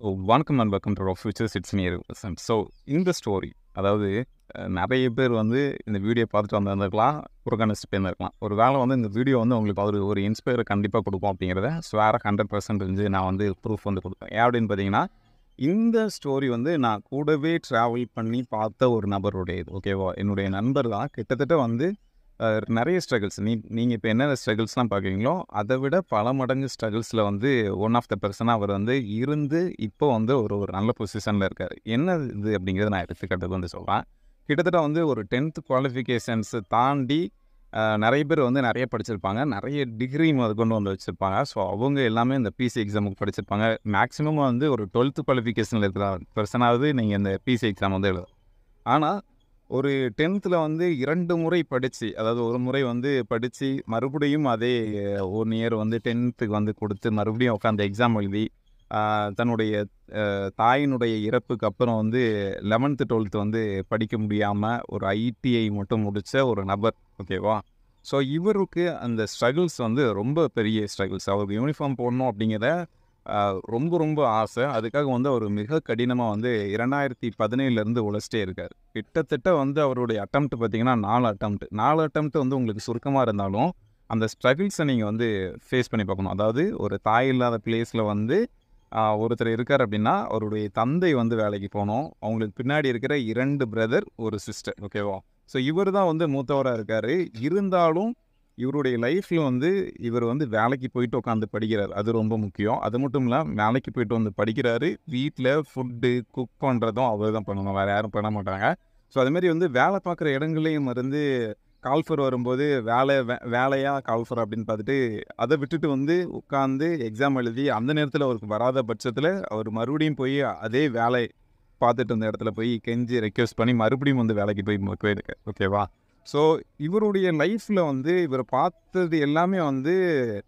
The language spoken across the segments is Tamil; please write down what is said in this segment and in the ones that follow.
வணக்கம் and welcome to futures it's near so இந்த ஸ்டோரி அதாவது அஹ், நிறைய பேர் வந்து இந்த வீடியோ பார்த்துட்டு வந்திருந்துருக்கலாம் புறக்கணிச்சு போயிருந்துருக்கலாம் ஒரு வேளை வந்து இந்த வீடியோ வந்து உங்களுக்கு ஒரு ஒரு இன்ஸ்பயர் கண்டிப்பாக கொடுக்கும் அப்படிங்கிறத ஸ்வேர ஹண்ட்ரட் பர்சன்ட் இருந்து நான் வந்து ப்ரூஃப் வந்து கொடுப்பேன் ஏன் அப்படின்னு பார்த்தீங்கன்னா இந்த ஸ்டோரி வந்து நான் கூடவே ட்ராவல் பண்ணி பார்த்த ஒரு நபருடையது ஓகேவா என்னுடைய நண்பர் தான் கிட்டத்தட்ட வந்து அஹ், நிறைய ஸ்ட்ரகிள்ஸ் நீ நீங்கள் இப்போ என்னென்ன ஸ்ட்ரகிள்ஸ்லாம் பார்க்குறீங்களோ அதை விட பல மடங்கு ஸ்ட்ரகிள்ஸில் வந்து ஒன் ஆஃப் த பர்சனாக அவர் வந்து இருந்து இப்போ வந்து ஒரு ஒரு நல்ல பொசிஷனில் இருக்கார் என்ன இது அப்படிங்கிறத நான் எடுத்துக்கிட்டது வந்து சொல்கிறேன் கிட்டத்தட்ட வந்து ஒரு டென்த் குவாலிஃபிகேஷன்ஸை தாண்டி அஹ், நிறைய பேர் வந்து நிறைய படிச்சிருப்பாங்க நிறைய டிகிரி கொண்டு வந்து வச்சுருப்பாங்க ஸோ அவங்க எல்லாமே இந்த பிசி எக்ஸாமுக்கு படிச்சிருப்பாங்க மேக்ஸிமம் வந்து ஒரு டுவெல்த்து குவாலிஃபிகேஷனில் இருக்கிற பர்சனாவது நீங்கள் இந்த பிசி எக்ஸாம் வந்து எழுதலாம் ஆனால் ஒரு டென்த்தில் வந்து இரண்டு முறை படித்து அதாவது ஒரு முறை வந்து படித்து மறுபடியும் அதே ஒன் இயர் வந்து டென்த்துக்கு வந்து கொடுத்து மறுபடியும் உட்காந்து எக்ஸாம் எழுதி ஆஹ், தன்னுடைய ஆஹ், தாயினுடைய இறப்புக்கு அப்புறம் வந்து லெவன்த்து டுவெல்த்து வந்து படிக்க முடியாமல் ஒரு ஐடிஐ மட்டும் முடித்த ஒரு நபர் ஓகேவா ஸோ இவருக்கு அந்த ஸ்ட்ரகிள்ஸ் வந்து ரொம்ப பெரிய ஸ்ட்ரகிள்ஸ் அவருக்கு யூனிஃபார்ம் போடணும் அப்படிங்கிறத ஆஹ், ரொம்ப ரொம்ப ஆசை அதுக்காக வந்து அவர் மிக கடினமாக வந்து இரண்டாயிரத்தி பதினேழுலேருந்து உழைச்சிட்டே இருக்கார் கிட்டத்தட்ட வந்து அவருடைய அட்டம்ப்ட் பார்த்தீங்கன்னா நாலு அட்டம்ப்ட் நாலு அட்டம்ப்ட் வந்து உங்களுக்கு சுருக்கமாக இருந்தாலும் அந்த ஸ்ட்ரகிள்ஸை நீங்கள் வந்து ஃபேஸ் பண்ணி பார்க்கணும் அதாவது ஒரு தாய் இல்லாத பிளேஸில் வந்து ஆஹ், ஒருத்தர் இருக்கார் அப்படின்னா அவருடைய தந்தை வந்து வேலைக்கு போகணும் அவங்களுக்கு பின்னாடி இருக்கிற இரண்டு பிரதர் ஒரு சிஸ்டர் ஓகேவா ஸோ இவர் தான் வந்து மூத்தவராக இருக்கார் இருந்தாலும் இவருடைய லைஃப்பில் வந்து இவர் வந்து வேலைக்கு போயிட்டு உட்காந்து படிக்கிறார் அது ரொம்ப முக்கியம் அது மட்டும் இல்லாமல் வேலைக்கு போயிட்டு வந்து படிக்கிறாரு வீட்டில் ஃபுட்டு குக் பண்ணுறதும் அவர் தான் பண்ணணும் வேறு யாரும் பண்ண மாட்டாங்க ஸோ அதுமாரி வந்து வேலை பார்க்குற இடங்களையும் இருந்து கால்ஃபர் வரும்போது வேலை வே வேலையாக கால்ஃபர் அப்படின்னு பார்த்துட்டு அதை விட்டுட்டு வந்து உட்காந்து எக்ஸாம் எழுதி அந்த நேரத்தில் அவருக்கு வராத பட்சத்தில் அவர் மறுபடியும் போய் அதே வேலை பார்த்துட்டு இருந்த இடத்துல போய் கெஞ்சி ரெக்வஸ்ட் பண்ணி மறுபடியும் வந்து வேலைக்கு போய் போயிருக்கு ஓகேவா ஸோ இவருடைய லைஃப்பில் வந்து இவர் பார்த்தது எல்லாமே வந்து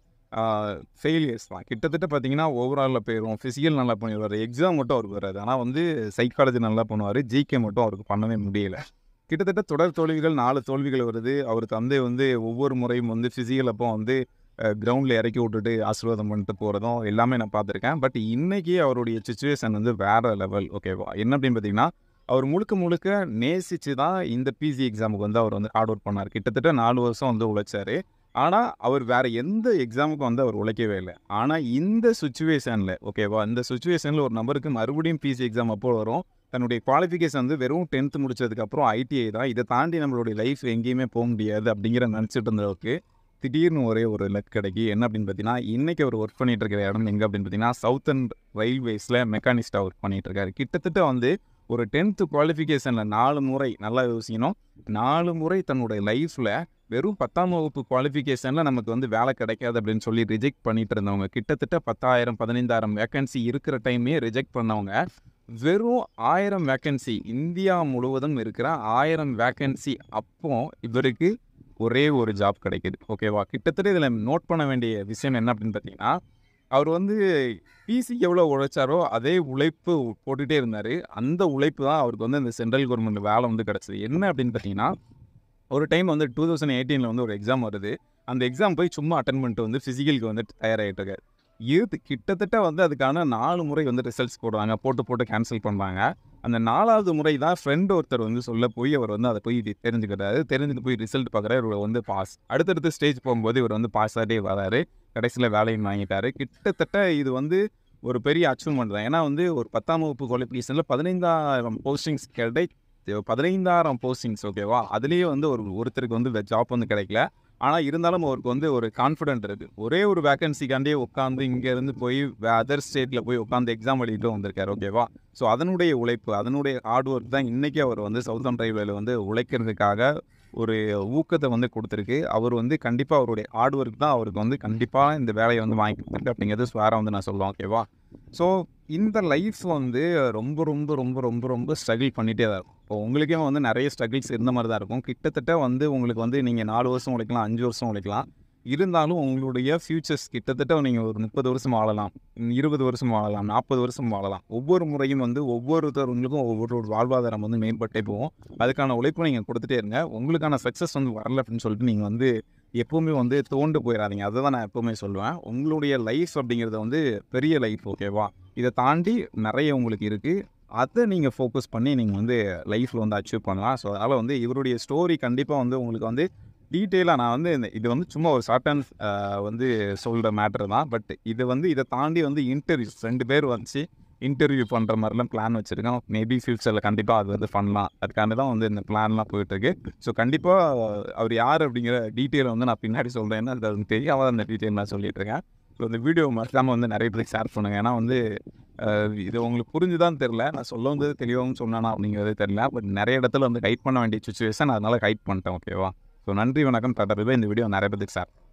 ஃபெயிலியர்ஸ் தான் கிட்டத்தட்ட பார்த்தீங்கன்னா ஓவராலில் போயிடும் ஃபிசிக்கல் நல்லா பண்ணிடுவார் எக்ஸாம் மட்டும் அவருக்கு வராது ஆனால் வந்து சைக்காலஜி நல்லா பண்ணுவார் ஜிகே மட்டும் அவருக்கு பண்ணவே முடியல கிட்டத்தட்ட தொடர் தோல்விகள் நாலு தோல்விகள் வருது அவர் தந்தை வந்து ஒவ்வொரு முறையும் வந்து ஃபிசிக்கல் அப்போ வந்து கிரவுண்டில் இறக்கி விட்டுட்டு ஆசீர்வாதம் பண்ணிட்டு போகிறதும் எல்லாமே நான் பார்த்துருக்கேன் பட் இன்னைக்கு அவருடைய சுச்சுவேஷன் வந்து வேற லெவல் ஓகேவா என்ன அப்படின்னு பார்த்தீங்கன்னா அவர் முழுக்க முழுக்க நேசித்து தான் இந்த பிசி எக்ஸாமுக்கு வந்து அவர் வந்து ஹார்ட் ஒர்க் பண்ணார் கிட்டத்தட்ட நாலு வருஷம் வந்து உழைச்சாரு ஆனால் அவர் வேற எந்த எக்ஸாமுக்கும் வந்து அவர் உழைக்கவே இல்லை ஆனால் இந்த சுச்சுவேஷனில் ஓகேவா இந்த சுச்சுவேஷனில் ஒரு நபருக்கு மறுபடியும் பிசி எக்ஸாம் அப்போ வரும் தன்னுடைய குவாலிஃபிகேஷன் வந்து வெறும் டென்த்து முடிச்சதுக்கப்புறம் ஐடிஐ தான் இதை தாண்டி நம்மளுடைய லைஃப் எங்கேயுமே போக முடியாது அப்படிங்கிற நினச்சிட்டு இருந்தவருக்கு திடீர்னு ஒரே ஒரு லக் கிடைக்கி என்ன அப்படின்னு பார்த்தீங்கன்னா இன்றைக்கி அவர் ஒர்க் பண்ணிட்டு இருக்கிற இடம் எங்கே அப்படின்னு பார்த்தீங்கன்னா சவுத்தர்ன் ரயில்வேஸில் மெக்கானிஸ்டாக ஒர்க் பண்ணிட்டு இருக்காரு கிட்டத்தட்ட வந்து ஒரு டென்த்து குவாலிஃபிகேஷனில் நாலு முறை நல்லா யோசிக்கணும் நாலு முறை தன்னுடைய லைஃப்பில் வெறும் பத்தாம் வகுப்பு குவாலிஃபிகேஷனில் நமக்கு வந்து வேலை கிடைக்காது அப்படின்னு சொல்லி ரிஜெக்ட் பண்ணிட்டு இருந்தவங்க கிட்டத்தட்ட பத்தாயிரம் பதினைந்தாயிரம் வேக்கன்சி இருக்கிற டைமே ரிஜெக்ட் பண்ணவங்க வெறும் ஆயிரம் வேக்கன்சி இந்தியா முழுவதும் இருக்கிற ஆயிரம் வேக்கன்சி அப்போ இவருக்கு ஒரே ஒரு ஜாப் கிடைக்குது ஓகேவா கிட்டத்தட்ட இதில் நோட் பண்ண வேண்டிய விஷயம் என்ன அப்படின்னு பார்த்தீங்கன்னா அவர் வந்து பிசி எவ்வளோ உழைச்சாரோ அதே உழைப்பு போட்டுகிட்டே இருந்தார் அந்த உழைப்பு தான் அவருக்கு வந்து இந்த சென்ட்ரல் கவர்மெண்ட் வேலை வந்து கிடச்சிது என்ன அப்படின்னு பார்த்தீங்கன்னா ஒரு டைம் வந்து டூ தௌசண்ட் எயிட்டீனில் வந்து ஒரு எக்ஸாம் வருது அந்த எக்ஸாம் போய் சும்மா அட்டன் பண்ணிட்டு வந்து ஃபிசிக்கலுக்கு வந்து தயாராகிட்டு இருக்காரு இது கிட்டத்தட்ட வந்து அதுக்கான நாலு முறை வந்து ரிசல்ட்ஸ் போடுறாங்க போட்டு போட்டு கேன்சல் பண்ணுறாங்க அந்த நாலாவது முறை தான் ஃப்ரெண்ட் ஒருத்தர் வந்து சொல்ல போய் அவர் வந்து அதை போய் தெரிஞ்சுக்கிறாரு தெரிஞ்சுட்டு போய் ரிசல்ட் பார்க்குறாரு இவர் வந்து பாஸ் அடுத்தடுத்த ஸ்டேஜ் போகும்போது இவர் வந்து பாஸ் ஆகிட்டே வராரு கடைசியில் வேலையும் வாங்கிட்டாரு கிட்டத்தட்ட இது வந்து ஒரு பெரிய அச்சீவ்மெண்ட் தான் ஏன்னா வந்து ஒரு பத்தாம் வகுப்பு குவாலிஃபிகேஷனில் பதினைந்தாயிரம் போஸ்டிங்ஸ் கிடை பதினைந்தாயிரம் போஸ்டிங்ஸ் ஓகேவா அதுலேயே வந்து ஒரு ஒருத்தருக்கு வந்து ஜாப் வந்து கிடைக்கல ஆனால் இருந்தாலும் அவருக்கு வந்து ஒரு கான்ஃபிடென்ட் இருக்குது ஒரே ஒரு வேக்கன்சிக்காண்டே உட்காந்து இங்கேருந்து போய் அதர் ஸ்டேட்டில் போய் உட்காந்து எக்ஸாம் எழுதிட்டு வந்திருக்காரு ஓகேவா ஸோ அதனுடைய உழைப்பு அதனுடைய ஹார்ட் ஒர்க் தான் இன்றைக்கி அவர் வந்து சவுத்தன் ரயில்வேல வந்து உழைக்கிறதுக்காக ஒரு ஊக்கத்தை வந்து கொடுத்துருக்கு அவர் வந்து கண்டிப்பாக அவருடைய ஹார்ட் ஒர்க் தான் அவருக்கு வந்து கண்டிப்பாக இந்த வேலையை வந்து வாங்கி கொடுத்துருக்கு அப்படிங்கிறது ஸ்வேராக வந்து நான் சொல்லுவேன் ஓகேவா ஸோ இந்த லைஃப் வந்து ரொம்ப ரொம்ப ரொம்ப ரொம்ப ரொம்ப ஸ்ட்ரகிள் பண்ணிகிட்டே தான் இருக்கும் இப்போ உங்களுக்கே வந்து நிறைய ஸ்ட்ரகிள்ஸ் இருந்த மாதிரி தான் இருக்கும் கிட்டத்தட்ட வந்து உங்களுக்கு வந்து நீங்கள் நாலு வருஷம் உழைக்கலாம் அஞ்சு வருஷம் உழைக்கலாம் இருந்தாலும் உங்களுடைய ஃப்யூச்சர்ஸ் கிட்டத்தட்ட நீங்கள் ஒரு முப்பது வருஷம் வாழலாம் இருபது வருஷம் வாழலாம் நாற்பது வருஷம் வாழலாம் ஒவ்வொரு முறையும் வந்து ஒவ்வொருத்தவங்களுக்கும் ஒவ்வொரு ஒரு வாழ்வாதாரம் வந்து மேம்பட்டே போகும் அதுக்கான உழைப்பு நீங்கள் கொடுத்துட்டே இருங்க உங்களுக்கான சக்ஸஸ் வந்து வரல அப்படின்னு சொல்லிட்டு நீங்கள் வந்து எப்போவுமே வந்து தோண்டு போயிடாதீங்க அதை தான் நான் எப்போவுமே சொல்லுவேன் உங்களுடைய லைஃப் அப்படிங்கிறது வந்து பெரிய லைஃப் ஓகேவா இதை தாண்டி நிறைய உங்களுக்கு இருக்குது அதை நீங்கள் ஃபோக்கஸ் பண்ணி நீங்கள் வந்து லைஃப்பில் வந்து அச்சீவ் பண்ணலாம் ஸோ அதனால் வந்து இவருடைய ஸ்டோரி கண்டிப்பாக வந்து உங்களுக்கு வந்து டீட்டெயிலாக நான் வந்து இந்த இது வந்து சும்மா ஒரு ஷார்ட் அண்ட் வந்து சொல்கிற மேட்ரு தான் பட் இது வந்து இதை தாண்டி வந்து இன்டர்வியூஸ் ரெண்டு பேர் வச்சு இன்டர்வியூ பண்ணுற மாதிரிலாம் பிளான் வச்சுருக்கேன் மேபி ஃப்யூச்சரில் கண்டிப்பாக அது வந்து பண்ணலாம் அதுக்காண்டி தான் வந்து இந்த பிளான்லாம் போயிட்டுருக்கு ஸோ கண்டிப்பாக அவர் யார் அப்படிங்கிற டீட்டெயிலை வந்து நான் பின்னாடி சொல்கிறேன் ஏன்னா அது வந்து தெரியாத அந்த டீட்டெயில் நான் சொல்லிட்டு இருக்கேன் ஸோ இந்த வீடியோ மறக்காமல் வந்து நிறைய பேருக்கு ஷேர் பண்ணுங்கள் ஏன்னா வந்து அஹ், இது உங்களுக்கு புரிஞ்சுதான் தெரில நான் சொல்ல வந்தது தெளிவாகவும் சொன்னானா அப்படிங்கிறது தெரில பட் நிறைய இடத்துல வந்து கைட் பண்ண வேண்டிய சுச்சுவேஷன் அதனால் கைட் பண்ணிட்டேன் ஓகேவா ஸோ நன்றி வணக்கம் தொடர்பு இந்த வீடியோ நிறைய பேருக்கு ஷேர்